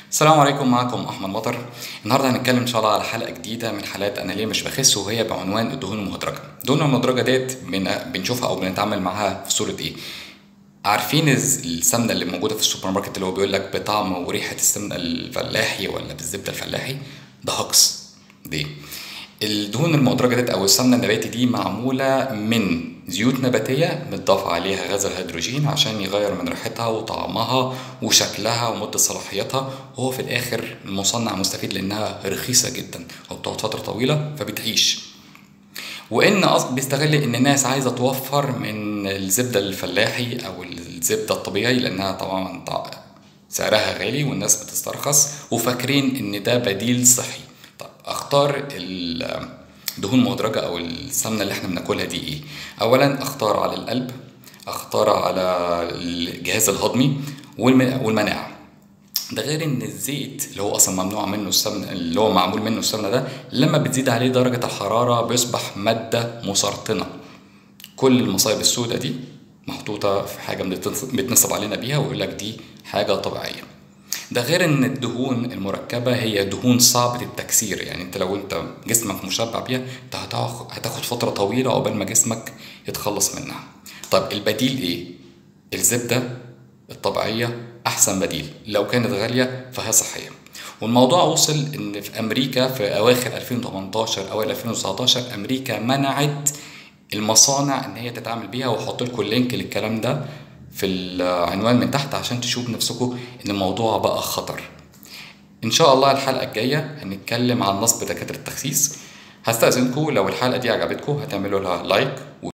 السلام عليكم معكم احمد مطر النهارده هنتكلم ان شاء الله على حلقه جديده من حلقات انا ليه مش بخس وهي بعنوان الدهون المهدرجه الدهون المهدرجه ديت من بنشوفها او بنتعامل معاها في صوره ايه عارفين الز- السمنه اللي موجوده في السوبر ماركت اللي هو بيقول لك بطعم وريحه السمنه الفلاحي ولا بالزبده الفلاحي ده هجص ليه الدهون المهدرجه ديت او السمنه النباتي دي معموله من زيوت نباتيه متضاف عليها غاز الهيدروجين عشان يغير من ريحتها وطعمها وشكلها ومده صلاحيتها وهو في الاخر المصنع مستفيد لانها رخيصه جدا وبتقعد فتره طويله فبتعيش وان اصلا بيستغل ان الناس عايزه توفر من الزبده الفلاحي او الزبده الطبيعي لانها طبعا طع- سعرها غالي والناس بتسترخص وفاكرين ان ده بديل صحي طب اختار الدهون المهدرجه او السمنه اللي احنا بناكلها دي ايه اولا اختار على القلب اختار على الجهاز الهضمي والم- والمناعه ده غير ان الزيت اللي هو اصلا ممنوع منه السمنه اللي هو معمول منه السمنه ده لما بتزيد عليه درجه الحراره بيصبح ماده مسرطنه كل المصايب السوداء دي محطوطه في حاجه بنتنص- بتنصب علينا بيها ويقول لك دي حاجه طبيعيه ده غير ان الدهون المركبه هي دهون صعبه التكسير يعني انت لو انت جسمك مشبع بيها انت هتاخ- هتاخد فتره طويله عقبال ما جسمك يتخلص منها طب البديل ايه الزبده الطبيعيه احسن بديل لو كانت غاليه فهي صحيه والموضوع وصل ان في امريكا في اواخر 2018 اوائل 2019 امريكا منعت المصانع ان هي تتعامل بيها واحط لكم اللينك للكلام ده في العنوان من تحت عشان تشوفوا نفسكم ان الموضوع بقى خطر ان شاء الله الحلقه الجايه هنتكلم عن نصب دكاتره التخسيس هستأذنكم لو الحلقه دي عجبتكم هتعملوا لها لايك